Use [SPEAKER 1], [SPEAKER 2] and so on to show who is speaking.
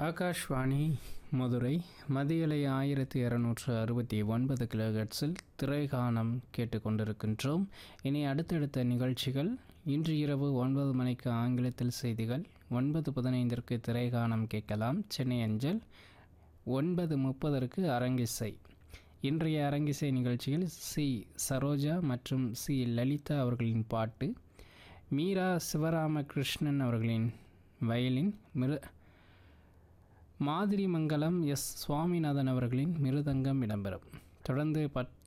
[SPEAKER 1] ஆகாஷ்வாணி மதுரை மதியலை ஆயிரத்தி இரநூற்று அறுபத்தி ஒன்பது கிலோஹெட்ஸில் திரைகானம் கேட்டுக்கொண்டிருக்கின்றோம் இனி அடுத்தடுத்த நிகழ்ச்சிகள் இன்று இரவு ஒன்பது மணிக்கு ஆங்கிலத்தில் செய்திகள் ஒன்பது பதினைந்திற்கு திரைகானம் கேட்கலாம் சென்னை அஞ்சல் ஒன்பது முப்பதற்கு அரங்கிசை இன்றைய அரங்கிசை நிகழ்ச்சியில் சி சரோஜா மற்றும் சி லலிதா அவர்களின் பாட்டு மீரா சிவராமகிருஷ்ணன் அவர்களின் வயலின் மிரு மாதிரி மங்கலம் எஸ் சுவாமிநாதன் அவர்களின் மிருதங்கம் இடம்பெறும் தொடர்ந்து பத்